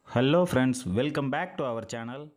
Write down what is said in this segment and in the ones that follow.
Hello friends, welcome back to our channel.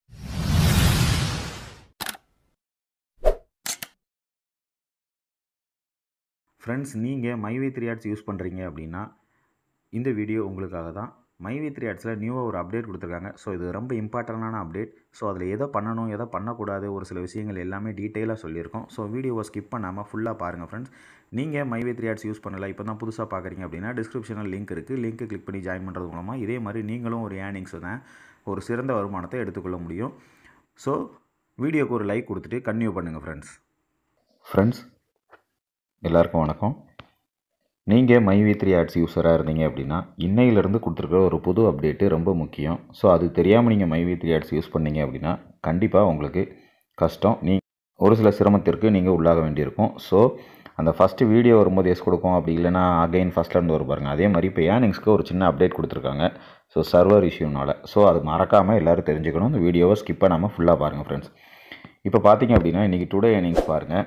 Friends நீங்கள் my V three ads use பண்ணுறீங்க அப்படின்னா இந்த வீடியோ உங்களுக்காக தான் மைவி த்ரீ ஆட்ஸில் நியூவாக ஒரு அப்டேட் கொடுத்துருக்காங்க ஸோ இது ரொம்ப இம்பார்ட்டண்டான அப்டேட் ஸோ அதில் எதை பண்ணணும் எதை பண்ணக்கூடாது ஒரு சில விஷயங்கள் எல்லாமே டீட்டெயிலாக சொல்லியிருக்கோம் ஸோ வீடியோவை ஸ்கிப் பண்ணாமல் ஃபுல்லாக பாருங்கள் ஃப்ரெண்ட்ஸ் நீங்கள் மைவி த்ரீ ஆட்ஸ் யூஸ் பண்ணல இப்போ தான் புதுசாக பார்க்குறீங்க அப்படின்னா டிஸ்கிரிப்ஷனில் லிங்க் இருக்குது லிங்க்கை கிளிக் பண்ணி ஜாயின் பண்ணுறது மூலமாக இதே மாதிரி நீங்களும் ஒரு ஏர்னிங்ஸ் தான் ஒரு சிறந்த வருமானத்தை எடுத்துக்கொள்ள முடியும் ஸோ வீடியோக்கு ஒரு லைக் கொடுத்துட்டு கன்டினியூ பண்ணுங்கள் ஃப்ரெண்ட்ஸ் ஃப்ரெண்ட்ஸ் எல்லாருக்கும் வணக்கம் நீங்கள் மைவி த்ரீ ஆட்ஸ் யூஸராக இருந்தீங்க அப்படின்னா இன்னையிலேருந்து கொடுத்துருக்குற ஒரு புது அப்டேட்டு ரொம்ப முக்கியம் ஸோ அது தெரியாமல் நீங்கள் மைவி த்ரீ ஆட்ஸ் யூஸ் பண்ணீங்க அப்படின்னா கண்டிப்பாக உங்களுக்கு கஷ்டம் நீ ஒரு சில சிரமத்திற்கு நீங்கள் உள்ளாக வேண்டியிருக்கும் ஸோ அந்த ஃபஸ்ட்டு வீடியோ வரும்போது எஸ் கொடுக்கும் அப்படி இல்லைனா அகைன் ஃபஸ்ட்லேருந்து வரும் பாருங்கள் அதே மாதிரி இப்போ ஏர்னிங்ஸ்க்கு ஒரு சின்ன அப்டேட் கொடுத்துருக்காங்க ஸோ சர்வர் இஷ்யூனால ஸோ அது மறக்காமல் எல்லோரும் தெரிஞ்சுக்கணும் இந்த வீடியோவை ஸ்கிப் பண்ணாமல் ஃபுல்லாக பாருங்கள் ஃப்ரெண்ட்ஸ் இப்போ பார்த்தீங்க அப்படின்னா இன்றைக்கி டுடே ஏர்னிங்ஸ் பாருங்கள்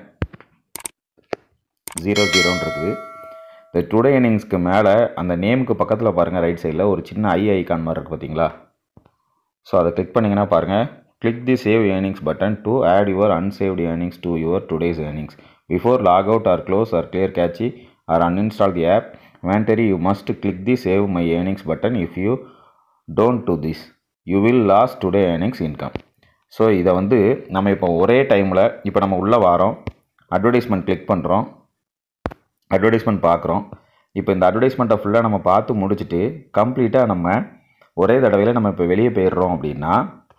ஜீரோ ஜீரோன்னு இருக்குது இந்த டுடே இன்னிங்ஸ்க்கு மேலே அந்த நேமுக்கு பக்கத்தில் பாருங்கள் ரைட் சைடில் ஒரு சின்ன ஐ ஐகான் மாதிரி இருக்குது பார்த்தீங்களா ஸோ அதை கிளிக் பண்ணிங்கன்னா பாருங்கள் click the save earnings button to add your unsaved earnings to your today's earnings before log out or close or clear cache or uninstall the app mandatory you must click the save my earnings button if you don't do this you will lose today earnings income so இதை வந்து நம்ம இப்போ ஒரே டைமில் இப்போ நம்ம உள்ளே வாரோம் அட்வர்டைஸ்மெண்ட் கிளிக் பண்ணுறோம் அட்வர்டைஸ்மெண்ட் பார்க்குறோம் இப்போ இந்த அட்வர்டைஸ்மெண்ட்டை ஃபுல்லாக நம்ம பார்த்து முடிச்சுட்டு கம்ப்ளீட்டாக நம்ம ஒரே தடவையில் நம்ம இப்போ வெளியே போயிடுறோம் அப்படின்னா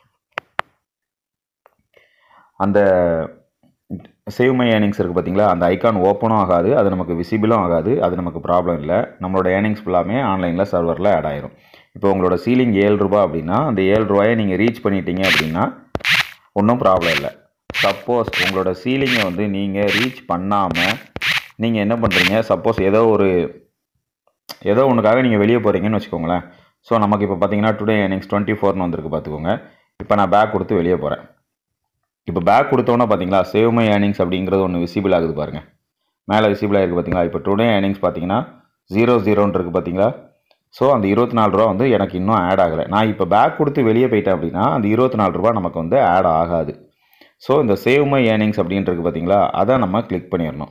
அந்த சேவ் மை ஏர்னிங்ஸ் இருக்குது பார்த்தீங்களா அந்த ஐக்கான் ஓப்பனும் ஆகாது அது நமக்கு விசிபிளும் ஆகாது அது நமக்கு ப்ராப்ளம் இல்லை நம்மளோட ஏர்னிங்ஸ் ஃபுல்லாமே ஆன்லைனில் சர்வரில் ஆட் ஆயிரும் இப்போ உங்களோட சீலிங் ஏழு ரூபா அப்படின்னா அந்த ஏழு ரூபாயை நீங்கள் ரீச் பண்ணிட்டீங்க அப்படின்னா ஒன்றும் ப்ராப்ளம் இல்லை சப்போஸ் உங்களோட சீலிங்கை வந்து நீங்கள் ரீச் பண்ணாமல் நீங்கள் என்ன பண்ணுறீங்க சப்போஸ் ஏதோ ஒரு ஏதோ ஒன்றுக்காக நீங்கள் வெளியே போகிறீங்கன்னு வச்சுக்கோங்களேன் ஸோ நமக்கு இப்போ பார்த்தீங்கன்னா டுடே ஏர்னிங்ஸ் டுவெண்ட்டி ஃபோர்னு வந்திருக்கு பார்த்துக்கோங்க இப்போ நான் பேக் கொடுத்து வெளியே போகிறேன் இப்போ பேக் கொடுத்தோன்னே பார்த்தீங்களா சேவ் மை ஏர்னிங்ஸ் அப்படிங்கிறது ஒன்று விசிபிள் ஆகுது பாருங்கள் மேலே விசிபிளாக இருக்குது பார்த்தீங்களா இப்போ டுடே ஏர்னிங்ஸ் பார்த்தீங்கன்னா ஜீரோ ஜீரோன்னு இருக்குது பார்த்தீங்களா ஸோ அந்த இருபத்தி நாலு ரூபா வந்து எனக்கு இன்னும் ஆட் ஆகலை நான் இப்போ பேக் கொடுத்து வெளியே போயிட்டேன் அப்படின்னா அந்த இருபத்தி நாலு ரூபா நமக்கு வந்து ஆட் ஆகாது ஸோ இந்த சேவ் மை ஏர்னிங்ஸ் அப்படின்றது பார்த்தீங்களா அதை நம்ம கிளிக் பண்ணிடணும்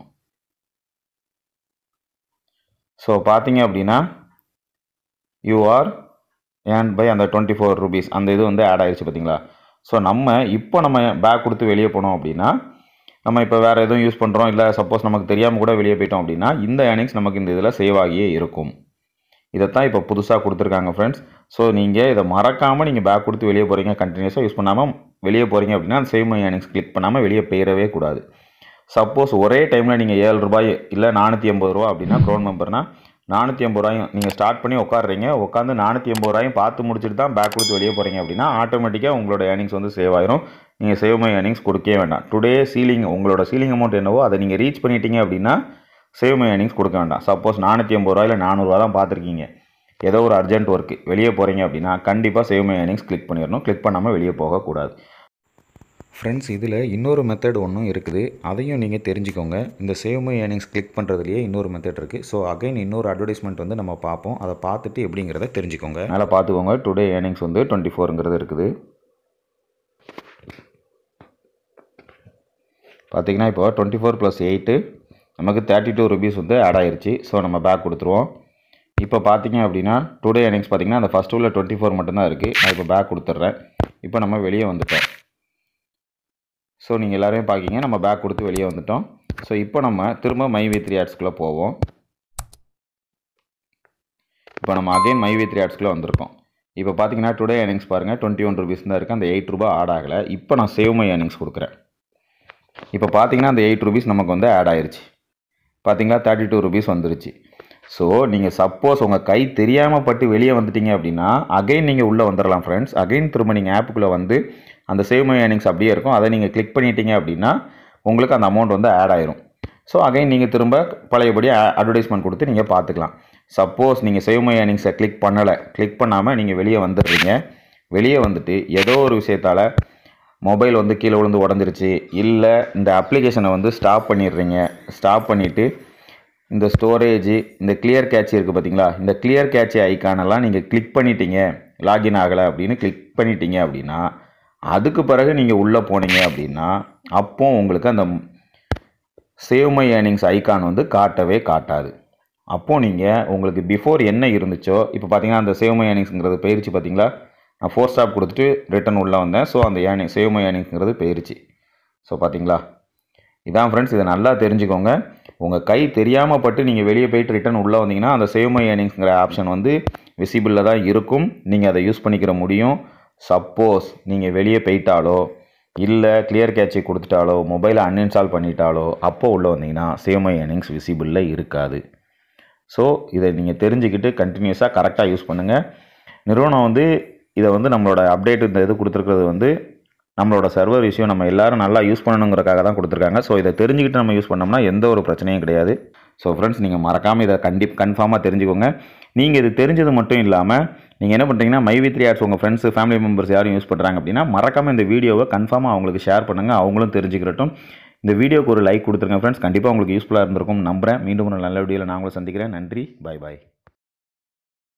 ஸோ பார்த்தீங்க அப்படின்னா யூ ஆர் ஏன் பை அந்த டுவெண்ட்டி ஃபோர் ருபீஸ் அந்த இது வந்து ஆட் ஆயிடுச்சு பார்த்தீங்களா ஸோ நம்ம இப்போ நம்ம பேக் கொடுத்து வெளியே போனோம் அப்படின்னா நம்ம இப்போ வேறு எதுவும் யூஸ் பண்ணுறோம் இல்லை சப்போஸ் நமக்கு தெரியாமல் கூட வெளியே போயிட்டோம் அப்படின்னா இந்த ஏர்னிங்ஸ் நமக்கு இந்த இதில் சேவ் ஆகியே இருக்கும் இதைத்தான் இப்போ புதுசாக கொடுத்துருக்காங்க ஃப்ரெண்ட்ஸ் ஸோ நீங்கள் இதை மறக்காமல் நீங்கள் பேக் கொடுத்து வெளியே போகிறீங்க கண்டினியூஸாக யூஸ் பண்ணாமல் வெளியே போகிறீங்க அப்படின்னா அந்த சேவ் மை ஏர்னிங்ஸ் கிளிக் பண்ணாமல் வெளியே போயிடவே கூடாது சப்போஸ் ஒரே டைமில் நீங்கள் ஏழு ரூபாய் இல்லை நானூற்றி எண்பது ரூபா அப்படின்னா க்ரோன் மெம்பர்னால் நானூற்றி ஐம்பது ரூபாயும் நீங்கள் ஸ்டார்ட் பண்ணி உட்காடுறீங்க உட்காந்து நானூற்றி எண்பது ரூபாயும் பார்த்து முடிச்சுட்டு தான் பேக் கொடுத்து வெளியே போகிறீங்க அப்படின்னா ஆட்டோமேட்டிக்காக உங்களோட ஏர்னிங்ஸ் வந்து சேவ் ஆயிரும் நீங்கள் சேவ் மை ஏர்னிங்ஸ் கொடுக்கவே வேண்டாம் டுடே சீலிங் உங்களோட சீலிங் அமௌண்ட் என்னவோ அதை நீங்கள் ரீச் பண்ணிட்டீங்க அப்படின்னா சேவ் மை ஏர்னிங்ஸ் கொடுக்க வேண்டாம் சப்போஸ் நானூற்றி ஐம்பது ரூபாயில் நானூறுரூவா தான் பார்த்துருக்கீங்க ஏதோ ஒரு அர்ஜென்ட் ஒர்க்கு வெளியே போகிறீங்க அப்படின்னா கண்டிப்பாக சேவ் மை ஏர்னிங்ஸ் கிளிக் பண்ணிடணும் கிளிக் பண்ணாமல் வெளியே போகக்கூடாது ஃப்ரெண்ட்ஸ் இதில் இன்னொரு மெத்தட் ஒன்றும் இருக்குது அதையும் நீங்கள் தெரிஞ்சுக்கோங்க இந்த சேவ் மை ஏர்னிங்ஸ் கிளிக் பண்ணுறதுலையே இன்னொரு மெத்தட் இருக்குது ஸோ அகைன் இன்னொரு அட்வர்டைஸ்மெண்ட் வந்து நம்ம பார்ப்போம் அதை பார்த்துட்டு எப்படிங்கிறத தெரிஞ்சுக்கோங்க மேலே பார்த்துக்கோங்க டுடே ஏர்னிங்ஸ் வந்து டுவெண்ட்டி ஃபோருங்கிறது இருக்குது பார்த்தீங்கன்னா இப்போ டுவெண்ட்டி ஃபோர் ப்ளஸ் எயிட்டு நமக்கு தேர்ட்டி டூ ருபீஸ் வந்து ஆட் ஆயிருச்சு ஸோ நம்ம பேக் கொடுத்துருவோம் இப்போ பார்த்தீங்க அப்படின்னா டுடே ஏர்னிங்ஸ் பார்த்தீங்கன்னா அந்த ஃபஸ்ட் உள்ள டுவெண்ட்டி ஃபோர் மட்டும்தான் இருக்குது நான் இப்போ பேக் கொடுத்துட்றேன் இப்போ நம்ம வெளியே வந்துட்டோம் ஸோ நீங்கள் எல்லாரையும் பார்க்கிங்க நம்ம பேக் கொடுத்து வெளியே வந்துட்டோம் ஸோ இப்போ நம்ம திரும்ப மை வி த்ரீ ஆட்ஸ்குள்ளே போவோம் இப்போ நம்ம அகைன் மை வி த்ரீ ஆட்ஸ்குள்ளே வந்திருக்கோம் இப்போ பார்த்தீங்கன்னா டுடே ஏர்னிங்ஸ் பாருங்கள் டுவெண்ட்டி ஒன் ருபீஸ் தான் இருக்குது அந்த எயிட் ரூபா ஆட் ஆகலை இப்போ நான் சேவ் மை ஏர்னிங்ஸ் கொடுக்குறேன் இப்போ பார்த்தீங்கன்னா அந்த எயிட் ருபீஸ் நமக்கு வந்து ஆட் ஆயிருச்சு பார்த்தீங்களா தேர்ட்டி டூ ருபீஸ் வந்துருச்சு ஸோ நீங்கள் சப்போஸ் உங்கள் கை தெரியாமல் பட்டு வெளியே வந்துட்டீங்க அப்படின்னா அகைன் நீங்கள் உள்ளே வந்துடலாம் ஃப்ரெண்ட்ஸ் அகைன் திரும்ப நீங்கள் ஆப்புக்குள்ளே வந்து அந்த சேவ் மை ஏர்னிங்ஸ் அப்படியே இருக்கும் அதை நீங்கள் கிளிக் பண்ணிட்டீங்க அப்படின்னா உங்களுக்கு அந்த அமௌண்ட் வந்து ஆட் ஆயிரும் ஸோ அகைன் நீங்கள் திரும்ப பழையபடி அட்வர்டைஸ்மெண்ட் கொடுத்து நீங்கள் பார்த்துக்கலாம் சப்போஸ் நீங்கள் சேவ் மை ஏர்னிங்ஸை கிளிக் பண்ணலை கிளிக் பண்ணாமல் நீங்கள் வெளியே வந்துடுறீங்க வெளியே வந்துட்டு ஏதோ ஒரு விஷயத்தால் மொபைல் வந்து கீழே விழுந்து உடஞ்சிருச்சு இல்லை இந்த அப்ளிகேஷனை வந்து ஸ்டாப் பண்ணிடுறீங்க ஸ்டாப் பண்ணிவிட்டு இந்த ஸ்டோரேஜ் இந்த கிளியர் கேட்ச் இருக்குது பார்த்தீங்களா இந்த கிளியர் கேட்ச் ஐக்கானெல்லாம் நீங்கள் கிளிக் பண்ணிட்டீங்க லாகின் ஆகலை அப்படின்னு கிளிக் பண்ணிட்டீங்க அப்படின்னா அதுக்கு பிறகு நீங்கள் உள்ளே போனீங்க அப்படின்னா அப்போ உங்களுக்கு அந்த சேவ் மை ஏர்னிங்ஸ் ஐகான் வந்து காட்டவே காட்டாது அப்போது நீங்கள் உங்களுக்கு பிஃபோர் என்ன இருந்துச்சோ இப்போ பார்த்தீங்கன்னா அந்த சேவ் மை ஏர்னிங்ஸுங்கிறது போயிருச்சு பார்த்தீங்களா நான் ஃபோர் ஸ்டாப் கொடுத்துட்டு ரிட்டன் உள்ளே வந்தேன் ஸோ அந்த ஏர்னிங் சேவ் மை ஏர்னிங்ஸுங்கிறது போயிருச்சு ஸோ பார்த்தீங்களா இதான் ஃப்ரெண்ட்ஸ் இதை நல்லா தெரிஞ்சுக்கோங்க உங்கள் கை தெரியாமல் பட்டு நீங்கள் வெளியே போயிட்டு ரிட்டன் உள்ளே வந்தீங்கன்னா அந்த சேவ் மை ஏர்னிங்ஸ்ங்கிற ஆப்ஷன் வந்து விசிபிளில் தான் இருக்கும் நீங்கள் அதை யூஸ் பண்ணிக்கிற முடியும் சப்போஸ் நீங்கள் வெளியே போயிட்டாலோ இல்லை கிளியர் கேட்சை கொடுத்துட்டாலோ மொபைலை அன்இன்ஸ்டால் பண்ணிட்டாலோ அப்போ உள்ளே வந்தீங்கன்னா சேவ் மை ஏர்னிங்ஸ் விசிபிளில் இருக்காது ஸோ இதை நீங்கள் தெரிஞ்சுக்கிட்டு கண்டினியூஸாக கரெக்டாக யூஸ் பண்ணுங்கள் நிறுவனம் வந்து இதை வந்து நம்மளோட அப்டேட் இந்த இது கொடுத்துருக்கிறது வந்து நம்மளோட சர்வர் விஷயம் நம்ம எல்லாரும் நல்லா யூஸ் பண்ணணுங்கிறக்காக தான் கொடுத்துருக்காங்க ஸோ இதை தெரிஞ்சுக்கிட்டு நம்ம யூஸ் பண்ணோம்னா எந்த ஒரு பிரச்சனையும் கிடையாது ஸோ ஃப்ரெண்ட்ஸ் நீங்கள் மறக்காமல் இதை கண்டி கன்ஃபார்மாக தெரிஞ்சுக்கோங்க நீங்கள் இது தெரிஞ்சது மட்டும் இல்லாமல் நீங்கள் என்ன பண்ணுறீங்கன்னா மை வி த்ரீ ஆட்ஸ் உங்கள் ஃப்ரெண்ட்ஸ் ஃபேமிலி மெம்பர்ஸ் யாரும் யூஸ் பண்ணுறாங்க அப்படின்னா மறக்காமல் இந்த வீடியோவை கன்ஃபார்மாக அவங்களுக்கு ஷேர் பண்ணுங்கள் அவங்களும் தெரிஞ்சுக்கிறட்டும் இந்த வீடியோக்கு ஒரு லைக் கொடுத்துருங்க ஃப்ரெண்ட்ஸ் கண்டிப்பாக உங்களுக்கு யூஸ்ஃபுல்லாக இருந்திருக்கும் நம்புகிறேன் மீண்டும் ஒரு நல்ல வீடியோவில் நான் உங்களை சந்திக்கிறேன் நன்றி பாய் பாய்